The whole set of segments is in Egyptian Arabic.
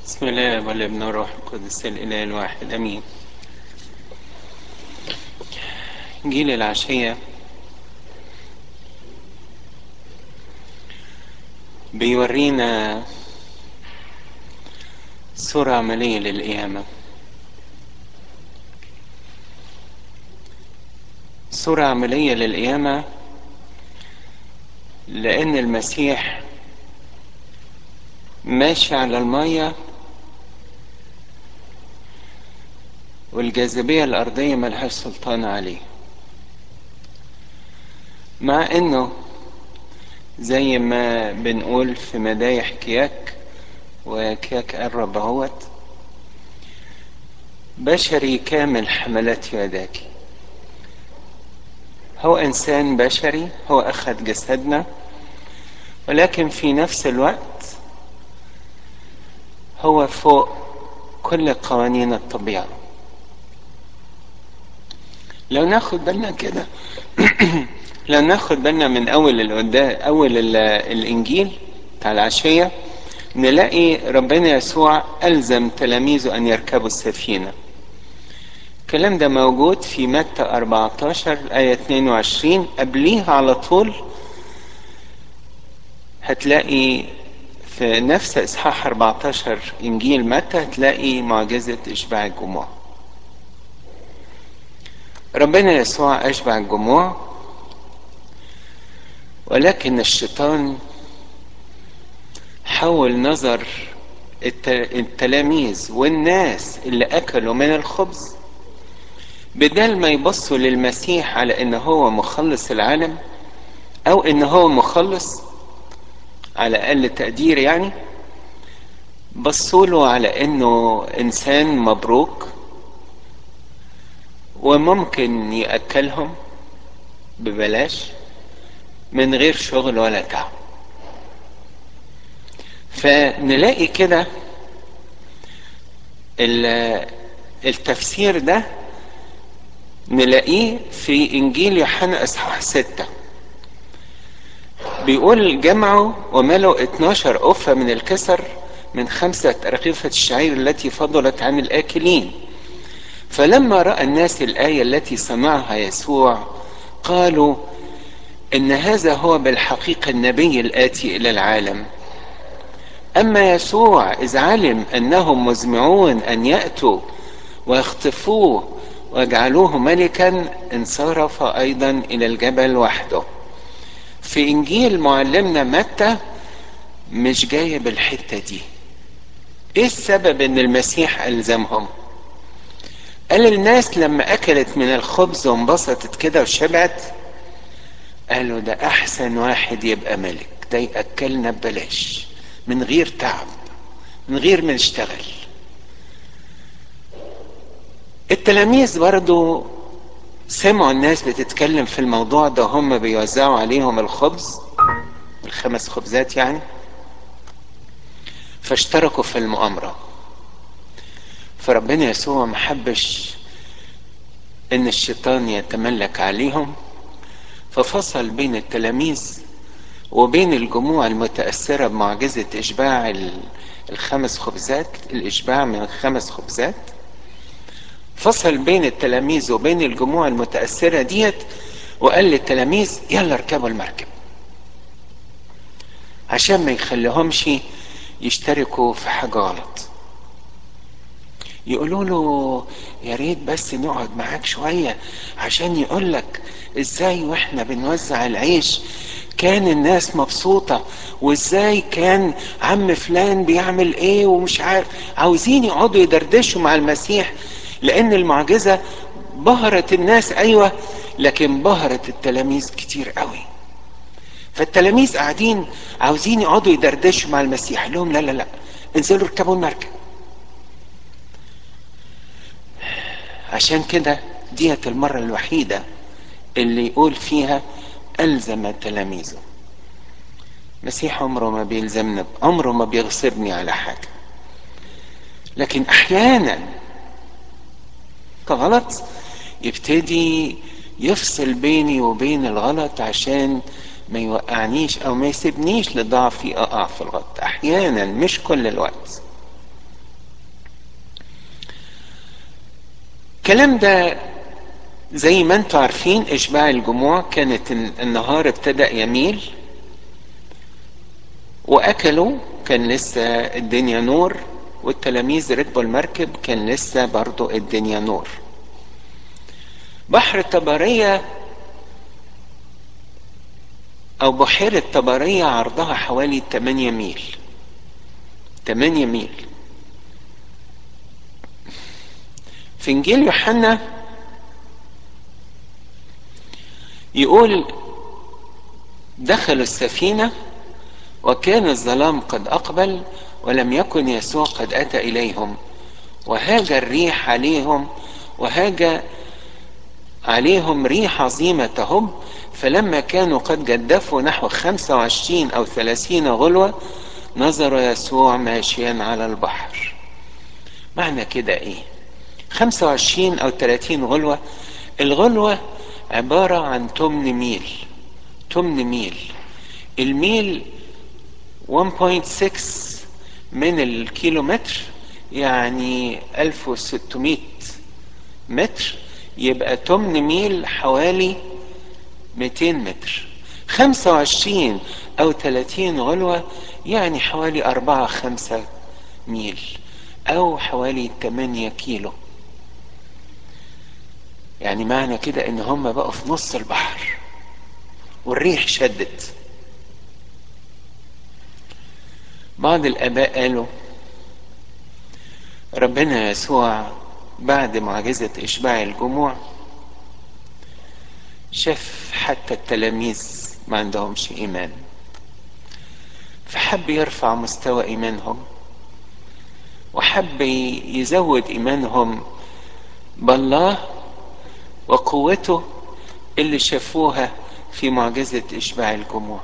بسم الله والابن والروح القدس الإله الواحد أمين جيل العشية بيورينا صورة عملية للقيامة صورة عملية للقيامة لأن المسيح ماشي على المية والجاذبية الأرضية ملهاش سلطان عليه مع إنه زي ما بنقول في مدايح كياك وكياك قرب اهوت بشري كامل حملات يداك هو إنسان بشري هو أخذ جسدنا ولكن في نفس الوقت هو فوق كل قوانين الطبيعة لو ناخد بالنا كده لو ناخد بالنا من أول القداء أول الإنجيل بتاع العشية نلاقي ربنا يسوع ألزم تلاميذه أن يركبوا السفينة الكلام ده موجود في متى 14 آية 22 قبليها على طول هتلاقي في نفس إصحاح 14 إنجيل متى هتلاقي معجزة إشباع الجموع ربنا يسوع أشبع الجموع ولكن الشيطان حول نظر التلاميذ والناس اللي أكلوا من الخبز بدل ما يبصوا للمسيح على إن هو مخلص العالم أو إن هو مخلص على أقل تقدير يعني بصوا له على إنه إنسان مبروك وممكن يأكلهم ببلاش من غير شغل ولا تعب فنلاقي كده التفسير ده نلاقيه في انجيل يوحنا اصحاح ستة بيقول جمعوا وملوا 12 قفة من الكسر من خمسة رغيفة الشعير التي فضلت عن الآكلين فلما رأى الناس الآية التي صنعها يسوع قالوا إن هذا هو بالحقيقة النبي الآتي إلى العالم أما يسوع إذ علم أنهم مزمعون أن يأتوا ويخطفوه ويجعلوه ملكا انصرف أيضا إلى الجبل وحده في إنجيل معلمنا متى مش جايب الحتة دي إيه السبب إن المسيح ألزمهم قال الناس لما أكلت من الخبز وانبسطت كده وشبعت قالوا ده أحسن واحد يبقى ملك ده يأكلنا ببلاش من غير تعب من غير ما نشتغل التلاميذ برضو سمعوا الناس بتتكلم في الموضوع ده هم بيوزعوا عليهم الخبز الخمس خبزات يعني فاشتركوا في المؤامرة فربنا يسوع محبش ان الشيطان يتملك عليهم ففصل بين التلاميذ وبين الجموع المتأثرة بمعجزة إشباع الخمس خبزات الإشباع من الخمس خبزات فصل بين التلاميذ وبين الجموع المتأثرة ديت وقال للتلاميذ يلا اركبوا المركب عشان ما يخليهمش يشتركوا في حاجة غلط يقولوا له يا ريت بس نقعد معاك شوية عشان يقول لك ازاي واحنا بنوزع العيش كان الناس مبسوطة وازاي كان عم فلان بيعمل ايه ومش عارف عاوزين يقعدوا يدردشوا مع المسيح لان المعجزة بهرت الناس ايوه لكن بهرت التلاميذ كتير قوي فالتلاميذ قاعدين عاوزين يقعدوا يدردشوا مع المسيح لهم لا لا لا انزلوا اركبوا المركب عشان كده ديت المرة الوحيدة اللي يقول فيها ألزم تلاميذه مسيح عمره ما بيلزمنا عمره ما بيغصبني على حاجة لكن أحيانا كغلط يبتدي يفصل بيني وبين الغلط عشان ما يوقعنيش أو ما يسيبنيش لضعفي أقع في الغلط أحيانا مش كل الوقت الكلام ده زي ما انتم عارفين اشباع الجموع كانت النهار ابتدأ يميل واكلوا كان لسه الدنيا نور والتلاميذ ركبوا المركب كان لسه برضو الدنيا نور بحر طبرية او بحيرة طبرية عرضها حوالي 8 ميل 8 ميل في انجيل يوحنا يقول دخلوا السفينة وكان الظلام قد أقبل ولم يكن يسوع قد أتى إليهم وهاج الريح عليهم وهاج عليهم ريح عظيمة تهب فلما كانوا قد جدفوا نحو خمسة وعشرين أو ثلاثين غلوة نظر يسوع ماشيا على البحر معنى كده إيه خمسة وعشرين أو ثلاثين غلوة الغلوة عبارة عن تمن ميل تمن ميل الميل 1.6 من الكيلومتر يعني 1600 متر يبقى تمن ميل حوالي 200 متر 25 او 30 غلوة يعني حوالي 4 5 ميل او حوالي 8 كيلو يعني معنى كده ان هم بقوا في نص البحر والريح شدت بعض الاباء قالوا ربنا يسوع بعد معجزة اشباع الجموع شاف حتى التلاميذ ما عندهمش ايمان فحب يرفع مستوى ايمانهم وحب يزود ايمانهم بالله وقوته اللي شافوها في معجزة اشباع الجموع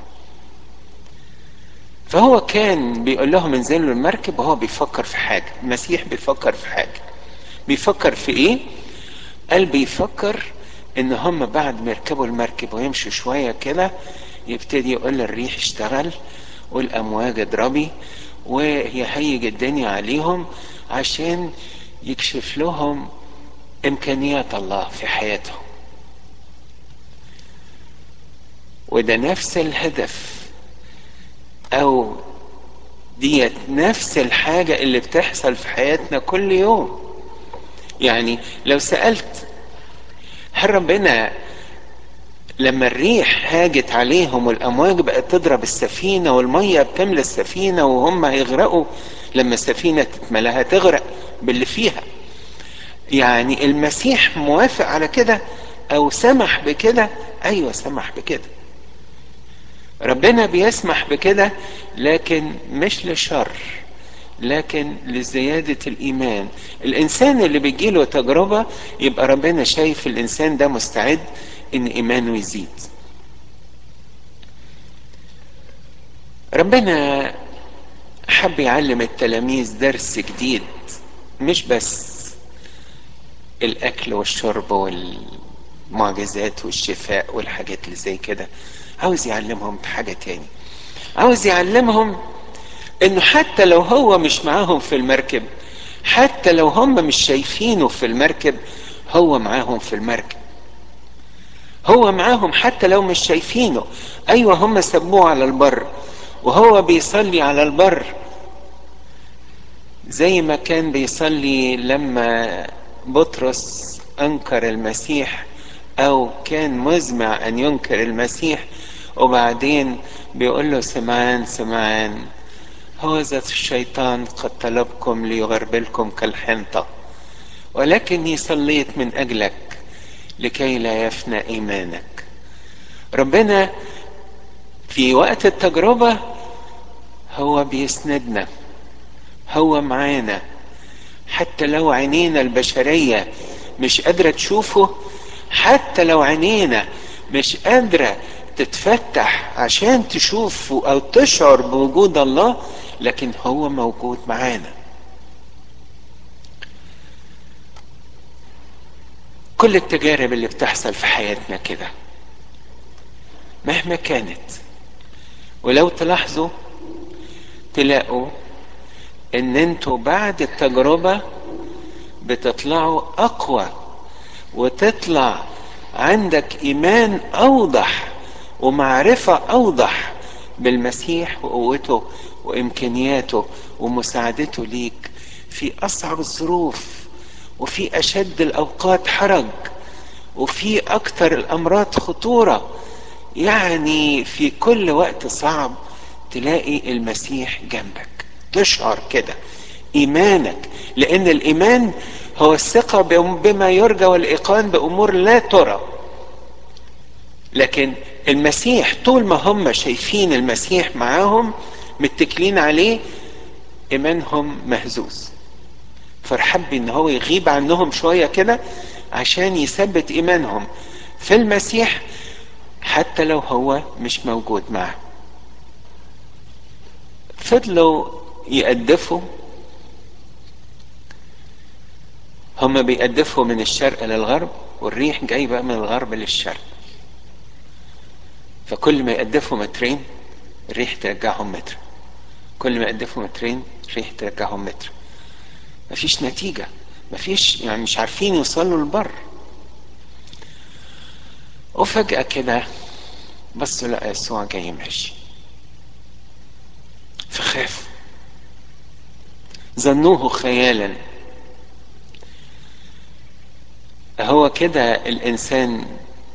فهو كان بيقول لهم انزلوا المركب وهو بيفكر في حاجة المسيح بيفكر في حاجة بيفكر في ايه قال بيفكر ان هم بعد ما يركبوا المركب ويمشوا شوية كده يبتدي يقول الريح اشتغل والامواج اضربي ويهيج الدنيا عليهم عشان يكشف لهم امكانيات الله في حياتهم وده نفس الهدف او ديت نفس الحاجة اللي بتحصل في حياتنا كل يوم يعني لو سألت هل ربنا لما الريح هاجت عليهم والامواج بقت تضرب السفينة والمية بتملى السفينة وهم هيغرقوا لما السفينة تتملى هتغرق باللي فيها يعني المسيح موافق على كده او سمح بكده ايوه سمح بكده ربنا بيسمح بكده لكن مش لشر لكن لزيادة الإيمان الإنسان اللي بيجيله تجربة يبقى ربنا شايف الإنسان ده مستعد إن إيمانه يزيد ربنا حب يعلم التلاميذ درس جديد مش بس الأكل والشرب والمعجزات والشفاء والحاجات اللي زي كده عاوز يعلمهم بحاجة تاني عاوز يعلمهم انه حتى لو هو مش معاهم في المركب حتى لو هم مش شايفينه في المركب هو معاهم في المركب هو معاهم حتى لو مش شايفينه ايوه هم سبوه على البر وهو بيصلي على البر زي ما كان بيصلي لما بطرس انكر المسيح او كان مزمع ان ينكر المسيح وبعدين بيقول له سمعان سمعان هذا الشيطان قد طلبكم ليغربلكم كالحنطة ولكني صليت من أجلك لكي لا يفنى إيمانك ربنا في وقت التجربة هو بيسندنا هو معانا حتى لو عينينا البشرية مش قادرة تشوفه حتى لو عينينا مش قادرة تتفتح عشان تشوف او تشعر بوجود الله لكن هو موجود معانا كل التجارب اللي بتحصل في حياتنا كده مهما كانت ولو تلاحظوا تلاقوا ان انتوا بعد التجربة بتطلعوا اقوى وتطلع عندك ايمان اوضح ومعرفة اوضح بالمسيح وقوته وامكانياته ومساعدته ليك في اصعب الظروف وفي اشد الاوقات حرج وفي اكثر الامراض خطورة يعني في كل وقت صعب تلاقي المسيح جنبك تشعر كده ايمانك لان الايمان هو الثقة بما يرجى والايقان بامور لا ترى لكن المسيح طول ما هم شايفين المسيح معاهم متكلين عليه ايمانهم مهزوز فرحب ان هو يغيب عنهم شوية كده عشان يثبت ايمانهم في المسيح حتى لو هو مش موجود معهم فضلوا يقدفوا هم بيقدفوا من الشرق للغرب والريح جاي بقى من الغرب للشرق فكل ما يقدفوا مترين الريح ترجعهم متر كل ما يقدفوا مترين الريح ترجعهم متر مفيش نتيجة مفيش يعني مش عارفين يوصلوا للبر وفجأة كده بصوا لقى يسوع جاي ماشي فخافوا ظنوه خيالا هو كده الانسان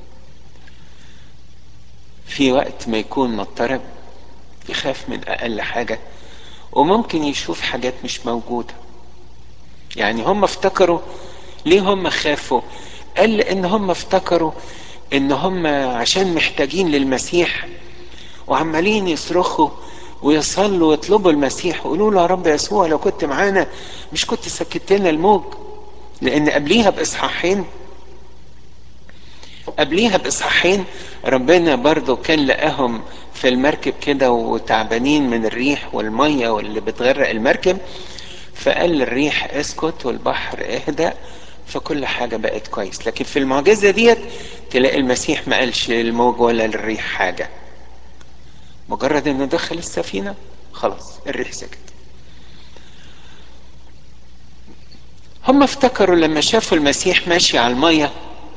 في وقت ما يكون مضطرب يخاف من اقل حاجة وممكن يشوف حاجات مش موجودة يعني هم افتكروا ليه هم خافوا قال لان هم افتكروا ان هم عشان محتاجين للمسيح وعمالين يصرخوا ويصلوا ويطلبوا المسيح ويقولوا له يا رب يسوع لو كنت معانا مش كنت سكت لنا الموج لان قبليها باصحاحين قبليها باصحاحين ربنا برضو كان لقاهم في المركب كده وتعبانين من الريح والميه واللي بتغرق المركب فقال للريح اسكت والبحر اهدأ فكل حاجة بقت كويس لكن في المعجزة ديت تلاقي المسيح ما قالش للموج ولا للريح حاجة مجرد انه دخل السفينة خلاص الريح سكت هم افتكروا لما شافوا المسيح ماشي على المية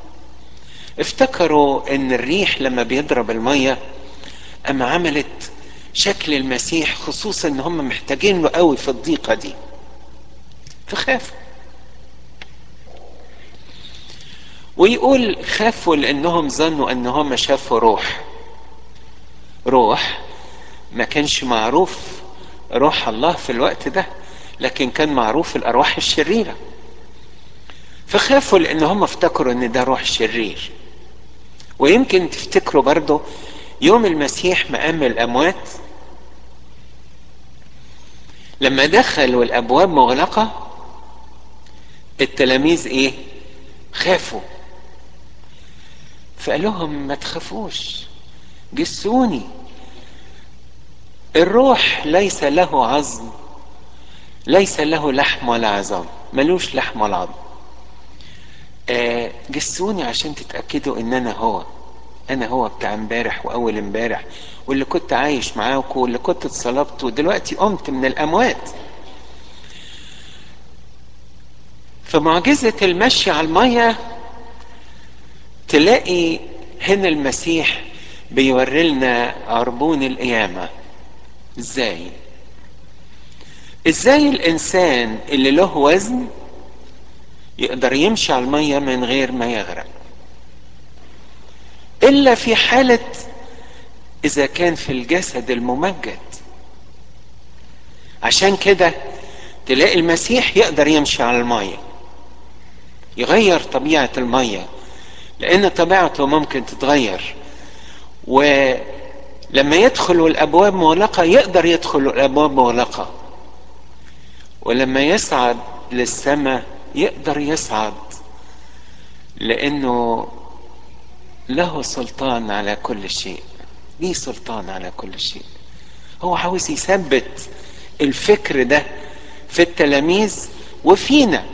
افتكروا ان الريح لما بيضرب المية اما عملت شكل المسيح خصوصا ان هم محتاجين له قوي في الضيقة دي فخافوا ويقول خافوا لانهم ظنوا ان هم شافوا روح روح ما كانش معروف روح الله في الوقت ده لكن كان معروف الارواح الشريره فخافوا لان هم افتكروا ان ده روح شرير ويمكن تفتكروا برضه يوم المسيح مقام الاموات لما دخل والابواب مغلقه التلاميذ ايه خافوا فقال لهم ما تخافوش جسوني الروح ليس له عظم ليس له لحم ولا عظام ملوش لحم ولا عظم آه جسوني عشان تتأكدوا ان انا هو انا هو بتاع امبارح واول امبارح واللي كنت عايش معاكم واللي كنت اتصلبت ودلوقتي قمت من الاموات فمعجزة المشي على المية تلاقي هنا المسيح بيوري لنا عربون القيامة ازاي ازاي الانسان اللي له وزن يقدر يمشي على المية من غير ما يغرق الا في حالة اذا كان في الجسد الممجد عشان كده تلاقي المسيح يقدر يمشي على المية يغير طبيعة المية لان طبيعته ممكن تتغير ولما يدخل والابواب مغلقة يقدر يدخل والابواب مغلقة ولما يصعد للسماء يقدر يصعد لانه له سلطان على كل شيء ليه سلطان على كل شيء هو عاوز يثبت الفكر ده في التلاميذ وفينا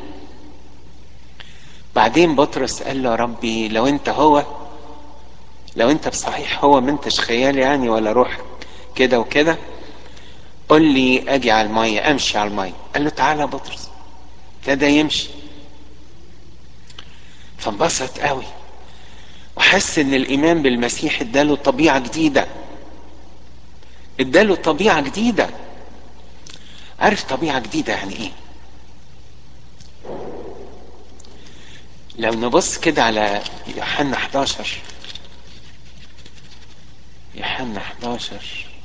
بعدين بطرس قال له ربي لو انت هو لو انت بصحيح هو ما انتش خيال يعني ولا روح كده وكده قل لي اجي على المية امشي على المية قال له تعالى بطرس ابتدى يمشي فانبسط قوي وحس ان الايمان بالمسيح اداله طبيعه جديده اداله طبيعه جديده عارف طبيعه جديده يعني ايه لو نبص كده على يوحنا 11 يوحنا 11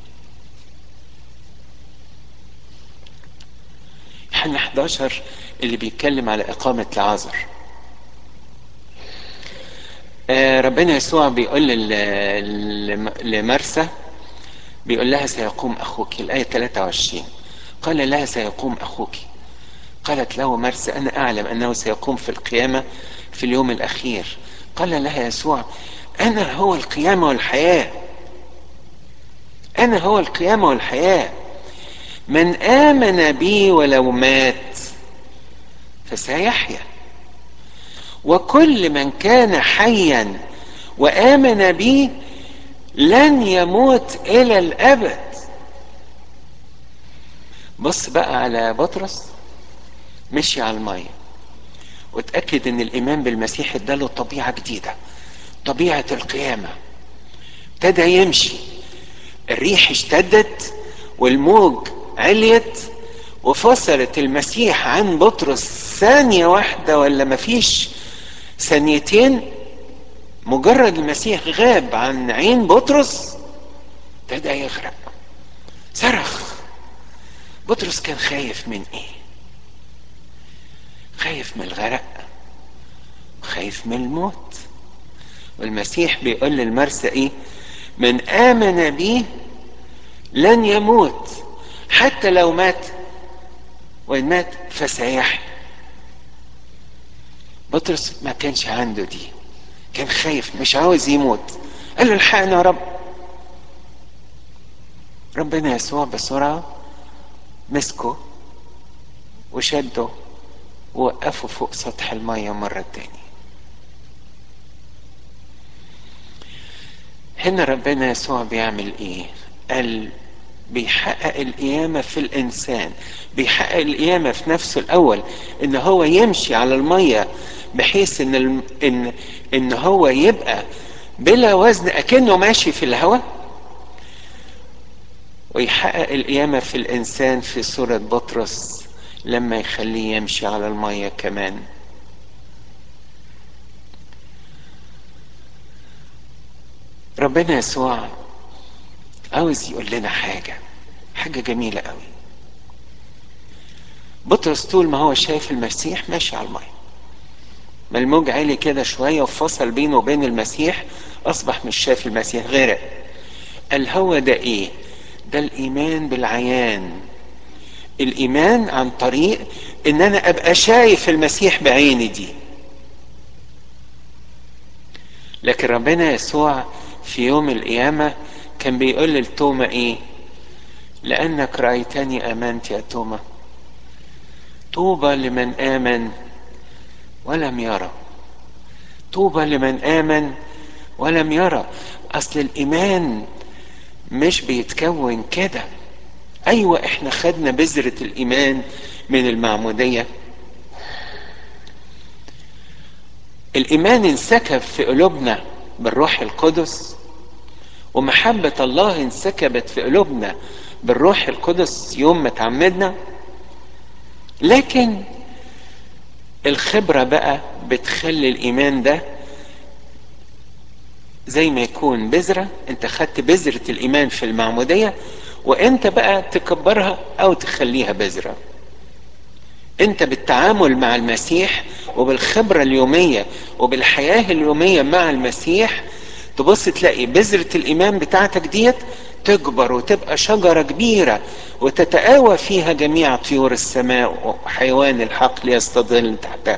يوحنا 11 اللي بيتكلم على إقامة لعازر آه ربنا يسوع بيقول لمرسى بيقول لها سيقوم أخوك الآية 23 قال لها سيقوم أخوك قالت له مرسى أنا أعلم أنه سيقوم في القيامة في اليوم الأخير قال لها يسوع أنا هو القيامة والحياة أنا هو القيامة والحياة من آمن بي ولو مات فسيحيا وكل من كان حيا وآمن بي لن يموت إلى الأبد بص بقى على بطرس مشي على المية وتأكد ان الإيمان بالمسيح اداله طبيعة جديدة طبيعة القيامة ابتدى يمشي الريح اشتدت والموج عليت وفصلت المسيح عن بطرس ثانية واحدة ولا مفيش ثانيتين مجرد المسيح غاب عن عين بطرس ابتدى يغرق صرخ بطرس كان خايف من ايه خايف من الغرق خايف من الموت والمسيح بيقول للمرسى ايه من امن بي لن يموت حتى لو مات وان مات فسيحيا بطرس ما كانش عنده دي كان خايف مش عاوز يموت قال له الحقنا يا رب ربنا يسوع بسرعة مسكه وشده ووقفه فوق سطح المية مرة تاني هنا ربنا يسوع بيعمل ايه قال بيحقق القيامة في الإنسان بيحقق القيامة في نفسه الأول إن هو يمشي على المية بحيث إن الم... إن إن هو يبقى بلا وزن أكنه ماشي في الهواء ويحقق القيامة في الإنسان في صورة بطرس لما يخليه يمشي على المية كمان ربنا يسوع عاوز يقول لنا حاجة حاجة جميلة قوي بطرس طول ما هو شايف المسيح ماشي على المية ما الموج عالي كده شوية وفصل بينه وبين المسيح أصبح مش شايف المسيح غرق قال هو ده إيه ده الإيمان بالعيان الإيمان عن طريق إن أنا أبقى شايف المسيح بعيني دي لكن ربنا يسوع في يوم القيامة كان بيقول لتوما ايه لانك رايتني امنت يا توما طوبى لمن امن ولم يرى طوبى لمن امن ولم يرى اصل الايمان مش بيتكون كده ايوه احنا خدنا بذرة الايمان من المعمودية الايمان انسكب في قلوبنا بالروح القدس ومحبة الله انسكبت في قلوبنا بالروح القدس يوم ما تعمدنا لكن الخبرة بقى بتخلي الإيمان ده زي ما يكون بذرة انت خدت بذرة الإيمان في المعمودية وانت بقى تكبرها أو تخليها بذرة انت بالتعامل مع المسيح وبالخبرة اليومية وبالحياة اليومية مع المسيح تبص تلاقي بذرة الإيمان بتاعتك ديت تكبر وتبقى شجرة كبيرة وتتآوى فيها جميع طيور السماء وحيوان الحقل يستظل تحتها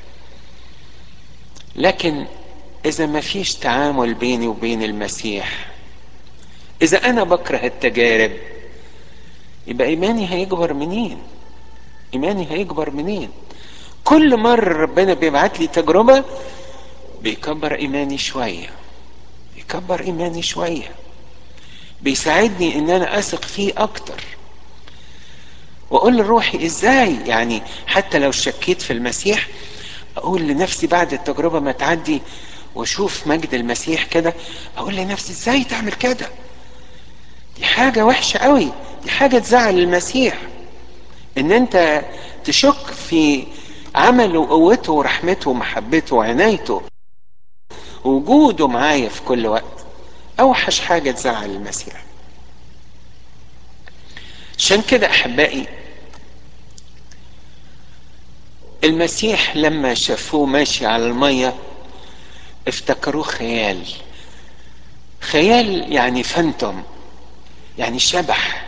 لكن إذا ما فيش تعامل بيني وبين المسيح إذا أنا بكره التجارب يبقى إيماني هيكبر منين؟ إيماني هيكبر منين؟ كل مرة ربنا بيبعت لي تجربة بيكبر إيماني شوية يكبر ايماني شويه بيساعدني ان انا اثق فيه اكتر واقول لروحي ازاي يعني حتى لو شكيت في المسيح اقول لنفسي بعد التجربة ما تعدي واشوف مجد المسيح كده اقول لنفسي ازاي تعمل كده دي حاجة وحشة قوي دي حاجة تزعل المسيح ان انت تشك في عمله وقوته ورحمته ومحبته وعنايته وجوده معايا في كل وقت اوحش حاجة تزعل المسيح عشان كده احبائي المسيح لما شافوه ماشي على المية افتكروه خيال خيال يعني فانتوم يعني شبح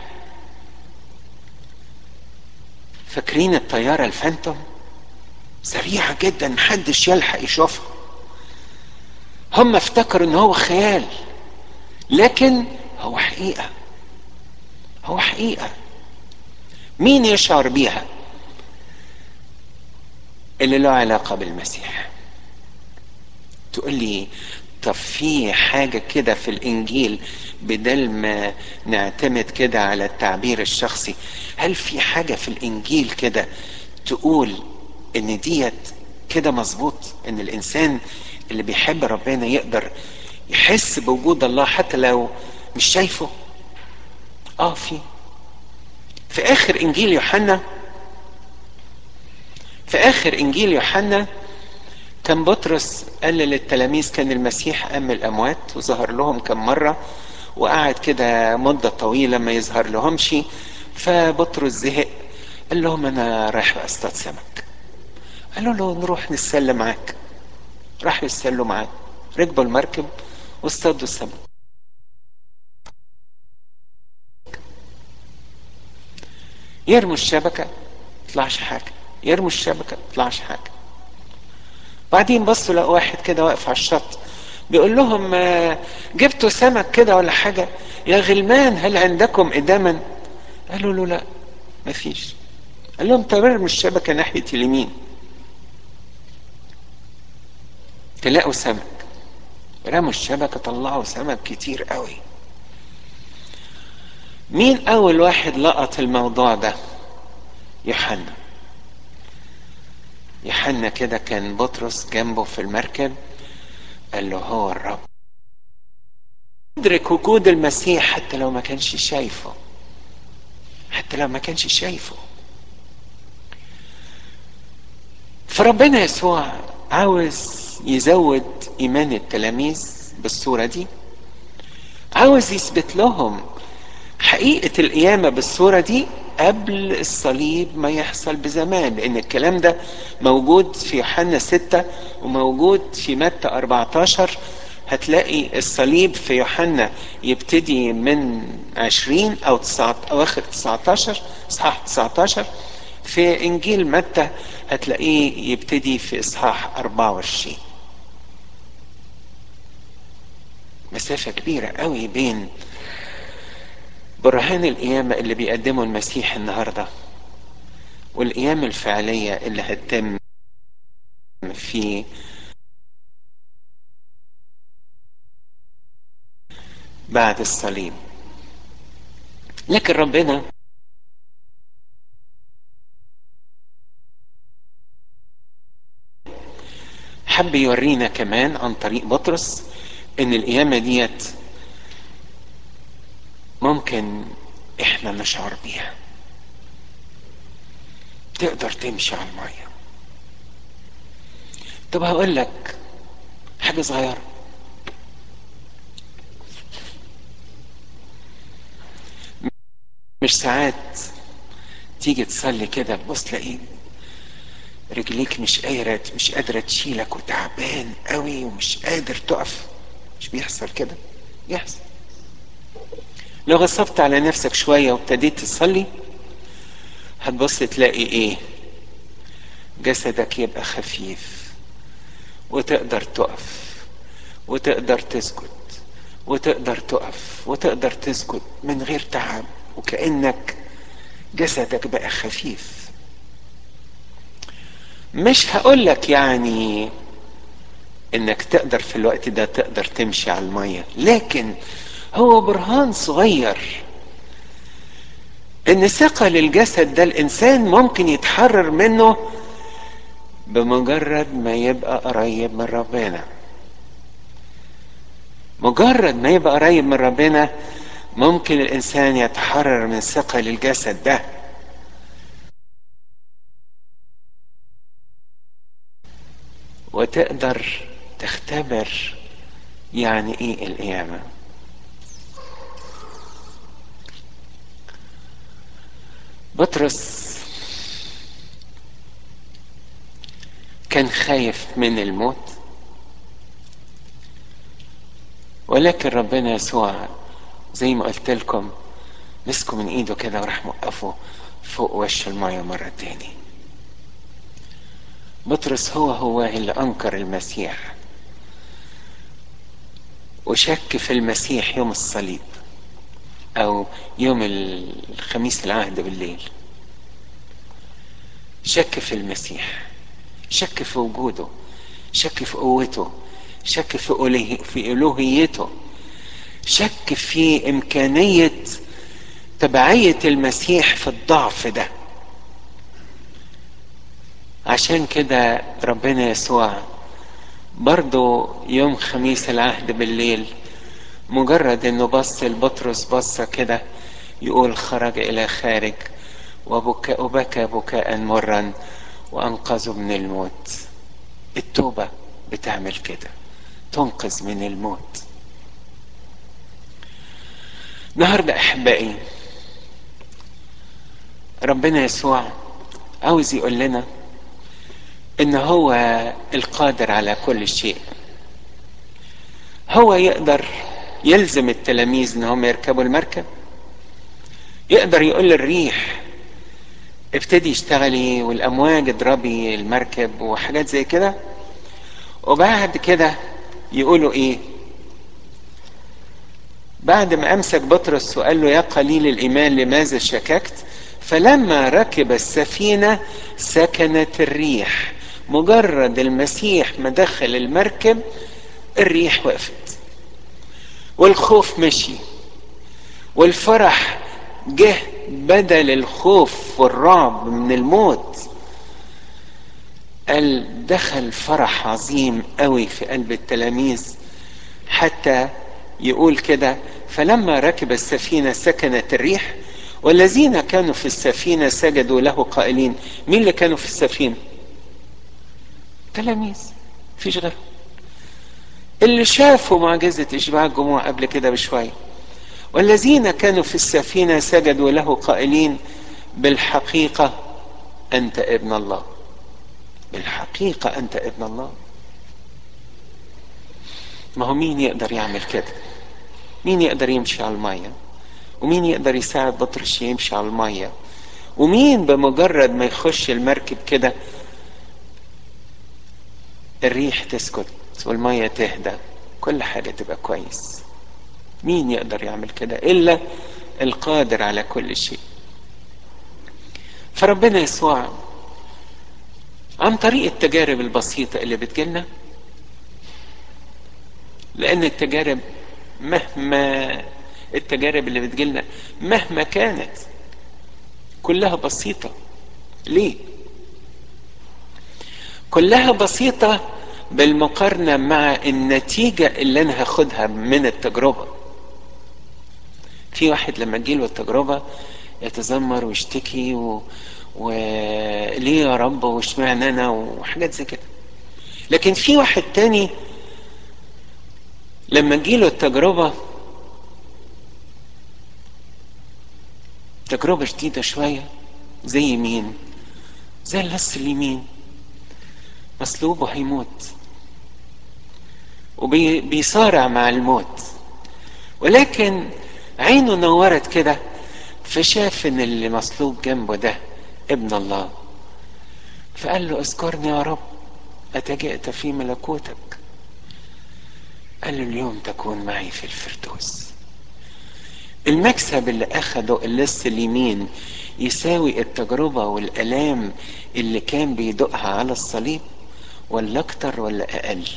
فاكرين الطيارة الفانتوم سريعة جدا محدش يلحق يشوفها هم افتكروا ان هو خيال لكن هو حقيقة هو حقيقة مين يشعر بيها اللي له علاقة بالمسيح تقول لي طب في حاجة كده في الإنجيل بدل ما نعتمد كده على التعبير الشخصي هل في حاجة في الإنجيل كده تقول إن ديت كده مظبوط إن الإنسان اللي بيحب ربنا يقدر يحس بوجود الله حتى لو مش شايفه اه في في اخر انجيل يوحنا في اخر انجيل يوحنا كان بطرس قال للتلاميذ كان المسيح قام الاموات وظهر لهم كم مره وقعد كده مده طويله ما يظهر لهمش فبطرس زهق قال لهم انا رايح اصطاد سمك قالوا له نروح نتسلى معاك راحوا يتسلوا معاه ركبوا المركب واصطادوا السمك يرموا الشبكه طلعش حاجه يرموا الشبكه طلعش حاجه بعدين بصوا لقوا واحد كده واقف على الشط بيقول لهم جبتوا سمك كده ولا حاجه يا غلمان هل عندكم اداما قالوا له لا مفيش قال لهم طب ارموا الشبكه ناحيه اليمين تلاقوا سمك رموا الشبكه طلعوا سمك كتير قوي مين اول واحد لقط الموضوع ده يوحنا يوحنا كده كان بطرس جنبه في المركب قال له هو الرب يدرك وجود المسيح حتى لو ما كانش شايفه حتى لو ما كانش شايفه فربنا يسوع عاوز يزود ايمان التلاميذ بالصوره دي عاوز يثبت لهم حقيقه القيامه بالصوره دي قبل الصليب ما يحصل بزمان لان الكلام ده موجود في يوحنا 6 وموجود في متى 14 هتلاقي الصليب في يوحنا يبتدي من 20 او 9 اواخر 19 اصحاح 19 في انجيل متى هتلاقيه يبتدي في اصحاح 24 مسافة كبيرة قوي بين برهان القيامة اللي بيقدمه المسيح النهاردة والقيامة الفعلية اللي هتتم في بعد الصليب لكن ربنا حب يورينا كمان عن طريق بطرس ان القيامة ديت ممكن احنا نشعر بيها تقدر تمشي على المية طب هقول لك حاجة صغيرة مش ساعات تيجي تصلي كده تبص تلاقي رجليك مش قادرة مش قادرة تشيلك وتعبان قوي ومش قادر تقف مش بيحصل كده بيحصل لو غصبت على نفسك شوية وابتديت تصلي هتبص تلاقي ايه جسدك يبقى خفيف وتقدر تقف وتقدر تسكت وتقدر تقف وتقدر تسكت من غير تعب وكأنك جسدك بقى خفيف مش هقولك يعني انك تقدر في الوقت ده تقدر تمشي على المية لكن هو برهان صغير ان ثقل الجسد ده الانسان ممكن يتحرر منه بمجرد ما يبقى قريب من ربنا مجرد ما يبقى قريب من ربنا ممكن الانسان يتحرر من ثقل الجسد ده وتقدر تختبر يعني ايه القيامه بطرس كان خايف من الموت ولكن ربنا يسوع زي ما قلت لكم مسكه من ايده كده وراح موقفه فوق وش المايه مرة تاني بطرس هو هو اللي انكر المسيح وشك في المسيح يوم الصليب او يوم الخميس العهد بالليل شك في المسيح شك في وجوده شك في قوته شك في ألوه في الوهيته شك في امكانيه تبعيه المسيح في الضعف ده عشان كده ربنا يسوع برضه يوم خميس العهد بالليل مجرد انه بص لبطرس بصه كده يقول خرج الى خارج وبكى وبكى بكاء مرا وانقذه من الموت التوبه بتعمل كده تنقذ من الموت النهارده احبائي ربنا يسوع عاوز يقول لنا ان هو القادر على كل شيء هو يقدر يلزم التلاميذ ان هم يركبوا المركب يقدر يقول للريح ابتدي اشتغلي والامواج اضربي المركب وحاجات زي كده وبعد كده يقولوا ايه بعد ما امسك بطرس وقال له يا قليل الايمان لماذا شككت فلما ركب السفينه سكنت الريح مجرد المسيح ما دخل المركب الريح وقفت والخوف مشي والفرح جه بدل الخوف والرعب من الموت قال دخل فرح عظيم قوي في قلب التلاميذ حتى يقول كده فلما ركب السفينه سكنت الريح والذين كانوا في السفينه سجدوا له قائلين مين اللي كانوا في السفينه تلاميذ فيش غيرهم اللي شافوا معجزه اشباع الجموع قبل كده بشويه والذين كانوا في السفينه سجدوا له قائلين بالحقيقه انت ابن الله بالحقيقه انت ابن الله ما هو مين يقدر يعمل كده مين يقدر يمشي على المية ومين يقدر يساعد بطرس يمشي على المية ومين بمجرد ما يخش المركب كده الريح تسكت والمية تهدى كل حاجة تبقى كويس مين يقدر يعمل كده إلا القادر على كل شيء فربنا يسوع عن طريق التجارب البسيطة اللي بتجيلنا لأن التجارب مهما التجارب اللي بتجيلنا مهما كانت كلها بسيطة ليه؟ كلها بسيطة بالمقارنة مع النتيجة اللي أنا هاخدها من التجربة في واحد لما تجيله التجربة يتذمر ويشتكي و... وليه يا رب واشمعنى أنا وحاجات زي كده لكن في واحد تاني لما تجيله التجربة تجربة شديدة شوية زي مين؟ زي اللص اليمين مصلوب وهيموت وبيصارع مع الموت ولكن عينه نورت كده فشاف ان اللي مصلوب جنبه ده ابن الله فقال له اذكرني يا رب اتجئت في ملكوتك قال له اليوم تكون معي في الفردوس المكسب اللي اخده اللص اليمين يساوي التجربة والالام اللي كان بيدوقها على الصليب ولا اكتر ولا اقل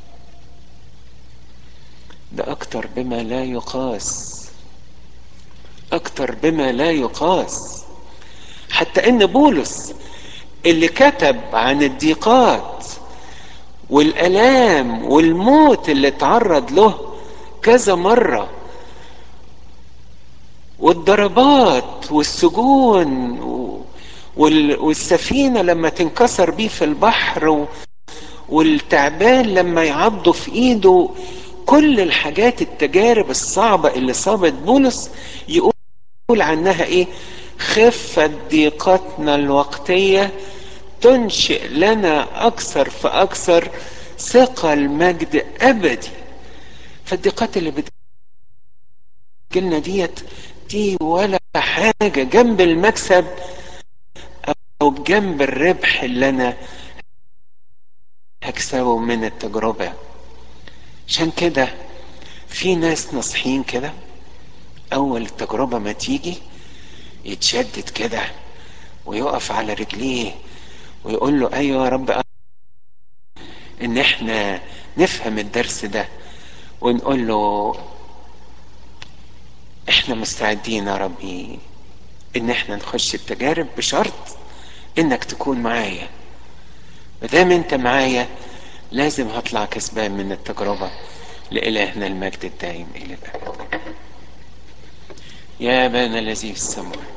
ده اكتر بما لا يقاس اكتر بما لا يقاس حتى ان بولس اللي كتب عن الضيقات والالام والموت اللي اتعرض له كذا مره والضربات والسجون والسفينه لما تنكسر بيه في البحر والتعبان لما يعضه في ايده كل الحاجات التجارب الصعبه اللي صابت بولس يقول عنها ايه خفت ضيقتنا الوقتيه تنشئ لنا اكثر فاكثر ثقل مجد ابدي فالضيقات اللي بتجيلنا ديت دي ولا حاجه جنب المكسب او جنب الربح اللي انا هكسبه من التجربه عشان كده في ناس ناصحين كده اول التجربه ما تيجي يتشدد كده ويقف على رجليه ويقول له ايوه يا رب ان احنا نفهم الدرس ده ونقول له احنا مستعدين يا ربي ان احنا نخش التجارب بشرط انك تكون معايا مادام انت معايا لازم هطلع كسبان من التجربة لإلهنا المجد الدائم إلى الأبد يا أبانا الذي في السماء